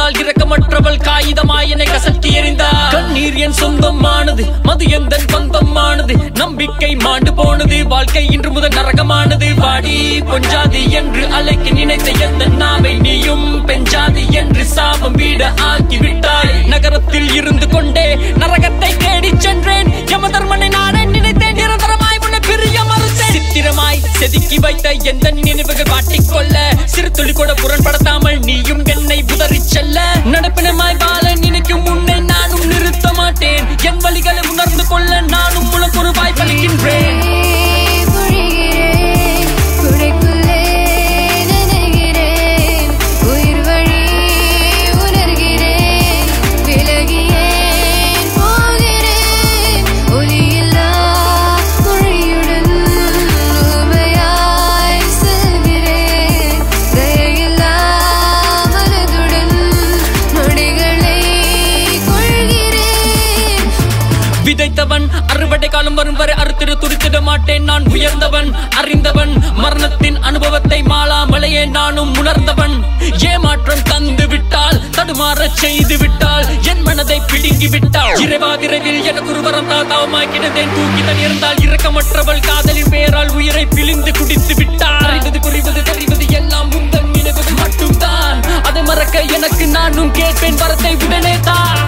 இருந்தால் இரக்கமற்றவள் காகிதமாய் என்னை கசக்கி எறிந்தாள் கண்ணீர் என் சொந்தமானது மது எந்த சொந்தமானது நம்பிக்கை மாண்டு போனது வாழ்க்கை இன்று முதல் நரகமானது வாடி பொஞ்சாதி என்று அழைக்க நினைத்த எந்த நாவை நீயும் பெஞ்சாதி என்று சாபம் வீட ஆக்கி விட்டாய் நகரத்தில் இருந்து கொண்டே நரகத்தை தேடி சென்றேன் யமதர்மனை நானே நினைத்தேன் நிரந்தரமாய் உன்னை பிரிய மறுத்தேன் சித்திரமாய் செதுக்கி வைத்த எந்த நினைவுகள் வாட்டிக்கொள்ள சிறு துளி கூட புறன்படுத்தாமல் நீயும் என்னை உதறி செல்ல நடப்பினமாய் வாழ நினைக்கும் உன்னை நானும் நிறுத்த மாட்டேன் என் வழிகளை உணர்ந்து கொள்ள நானும் உனக்கு ஒரு வாய்ப்பளிக்கின்றேன் பொழிகிறேன் குடைக்குள்ளே நனைகிறேன் உயிர் வழி உணர்கிறேன் விலகியேன் போகிறேன் ஒலியில்லா மொழியுடன் ஊமையாய் செல்கிறேன் தயையில்லா மனதுடன் நொடிகளை கொள்கிறேன் விதைத்தவன் அறுவடை காலம் வரும் வரை அறுத்திட துடித்திட மாட்டேன் நான் உயர்ந்தவன் அறிந்தவன் மரணத்தின் அனுபவத்தை மாளாமலையே நானும் உணர்ந்தவன் ஏமாற்றம் தந்து விட்டால் தடுமாறச் செய்து விட்டால் என் மனதை பிடுங்கி விட்டாள் இறைவா விரைவில் எனக்கு ஒரு வரம் தாத்தாவமாய் கிடந்தேன் தூக்கி தன் இருந்தால் இரக்கமற்றவள் காதலின் பெயரால் உயிரை பிழிந்து குடித்து விட்டாள் அறிவது புரிவது தெரிவது எல்லாம் உந்தன் நினைவது மட்டும்தான் அதை மறக்க எனக்கு நானும் கேட்பேன் வரத்தை உடனே தான்